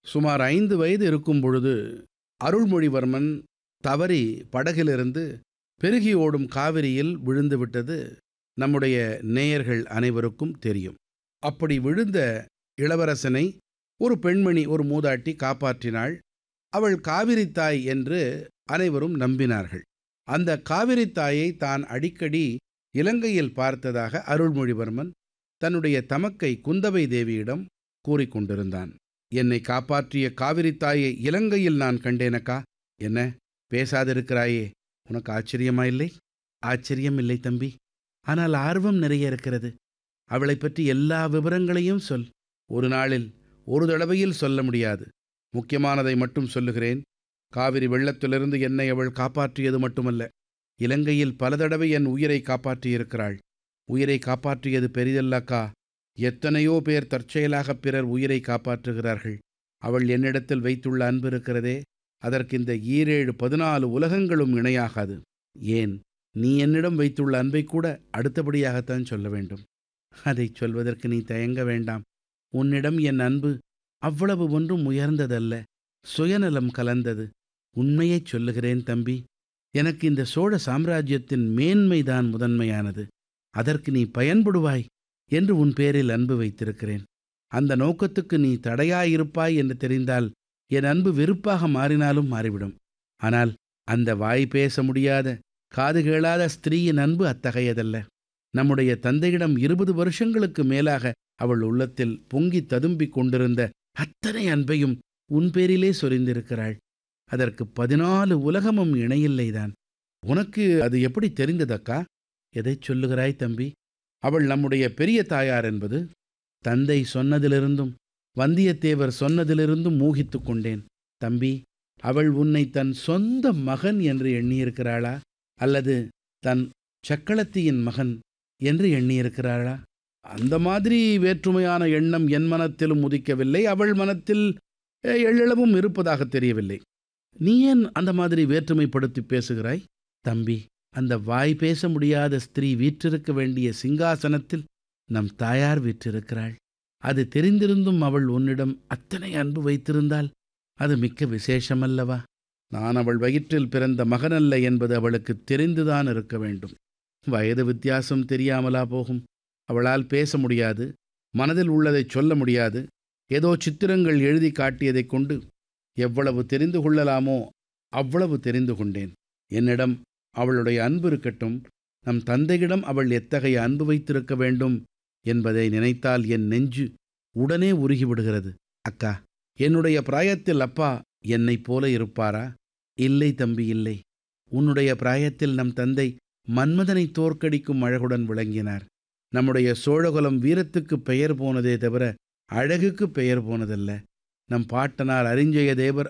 சுமார் ஐந்து வயது இருக்கும் பொழுது அருள்மொழிவர்மன் தவறி படகிலிருந்து பெருகி ஓடும் காவிரியில் விழுந்து விட்டது நம்முடைய நேயர்கள் அனைவருக்கும் தெரியும் அப்படி விழுந்த இளவரசனை ஒரு பெண்மணி ஒரு மூதாட்டி காப்பாற்றினாள் அவள் காவிரி தாய் என்று அனைவரும் நம்பினார்கள் அந்த காவிரி தாயை தான் அடிக்கடி இலங்கையில் பார்த்ததாக அருள்மொழிவர்மன் தன்னுடைய தமக்கை குந்தவை தேவியிடம் கூறிக்கொண்டிருந்தான் என்னை காப்பாற்றிய காவிரி தாயை இலங்கையில் நான் கண்டேனக்கா என்ன பேசாதிருக்கிறாயே உனக்கு ஆச்சரியமா இல்லை ஆச்சரியம் இல்லை தம்பி ஆனால் ஆர்வம் நிறைய இருக்கிறது அவளை பற்றி எல்லா விவரங்களையும் சொல் ஒரு நாளில் ஒரு தடவையில் சொல்ல முடியாது முக்கியமானதை மட்டும் சொல்லுகிறேன் காவிரி வெள்ளத்திலிருந்து என்னை அவள் காப்பாற்றியது மட்டுமல்ல இலங்கையில் பல தடவை என் உயிரை காப்பாற்றியிருக்கிறாள் உயிரை காப்பாற்றியது பெரிதல்லக்கா எத்தனையோ பேர் தற்செயலாக பிறர் உயிரை காப்பாற்றுகிறார்கள் அவள் என்னிடத்தில் வைத்துள்ள அன்பு இருக்கிறதே அதற்கு இந்த ஈரேழு பதினாலு உலகங்களும் இணையாகாது ஏன் நீ என்னிடம் வைத்துள்ள அன்பை கூட அடுத்தபடியாகத்தான் சொல்ல வேண்டும் அதை சொல்வதற்கு நீ தயங்க வேண்டாம் உன்னிடம் என் அன்பு அவ்வளவு ஒன்றும் உயர்ந்ததல்ல சுயநலம் கலந்தது உண்மையைச் சொல்லுகிறேன் தம்பி எனக்கு இந்த சோழ சாம்ராஜ்யத்தின் மேன்மைதான் முதன்மையானது அதற்கு நீ பயன்படுவாய் என்று உன் பேரில் அன்பு வைத்திருக்கிறேன் அந்த நோக்கத்துக்கு நீ தடையாயிருப்பாய் என்று தெரிந்தால் என் அன்பு வெறுப்பாக மாறினாலும் மாறிவிடும் ஆனால் அந்த வாய் பேச முடியாத காது கேளாத ஸ்திரீயின் அன்பு அத்தகையதல்ல நம்முடைய தந்தையிடம் இருபது வருஷங்களுக்கு மேலாக அவள் உள்ளத்தில் பொங்கி ததும்பிக் கொண்டிருந்த அத்தனை அன்பையும் உன் பேரிலே சொரிந்திருக்கிறாள் அதற்கு பதினாலு உலகமும் இணையில்லைதான் உனக்கு அது எப்படி தெரிந்ததக்கா எதைச் சொல்லுகிறாய் தம்பி அவள் நம்முடைய பெரிய தாயார் என்பது தந்தை சொன்னதிலிருந்தும் வந்தியத்தேவர் சொன்னதிலிருந்தும் மூகித்துக் கொண்டேன் தம்பி அவள் உன்னை தன் சொந்த மகன் என்று எண்ணியிருக்கிறாளா அல்லது தன் சக்களத்தியின் மகன் என்று எண்ணியிருக்கிறாளா அந்த மாதிரி வேற்றுமையான எண்ணம் என் மனத்திலும் உதிக்கவில்லை அவள் மனத்தில் அஹ், எள்ளளவும் இருப்பதாக தெரியவில்லை நீ ஏன் அந்த மாதிரி வேற்றுமைப்படுத்தி பேசுகிறாய் தம்பி அந்த வாய் பேச முடியாத ஸ்திரீ வீற்றிருக்க வேண்டிய சிங்காசனத்தில் நம் தாயார் வீற்றிருக்கிறாள் அது தெரிந்திருந்தும் அவள் உன்னிடம் அத்தனை அன்பு வைத்திருந்தால் அது மிக்க விசேஷமல்லவா நான் அவள் வயிற்றில் பிறந்த மகனல்ல என்பது அவளுக்கு தெரிந்துதான் இருக்க வேண்டும் வயது வித்தியாசம் தெரியாமலா போகும் அவளால் பேச முடியாது மனதில் உள்ளதைச் சொல்ல முடியாது ஏதோ சித்திரங்கள் எழுதி காட்டியதைக் கொண்டு எவ்வளவு தெரிந்து கொள்ளலாமோ அவ்வளவு தெரிந்து கொண்டேன் என்னிடம் அவளுடைய அன்பு இருக்கட்டும் நம் தந்தையிடம் அவள் எத்தகைய அன்பு வைத்திருக்க வேண்டும் என்பதை நினைத்தால் என் நெஞ்சு உடனே உருகிவிடுகிறது அக்கா என்னுடைய பிராயத்தில் அப்பா என்னைப் போல இருப்பாரா இல்லை தம்பி இல்லை உன்னுடைய பிராயத்தில் நம் தந்தை மன்மதனை தோற்கடிக்கும் அழகுடன் விளங்கினார் நம்முடைய சோழகுலம் வீரத்துக்கு பெயர் போனதே தவிர அழகுக்கு பெயர் போனதல்ல நம் பாட்டனார் அரிஞ்சய தேவர்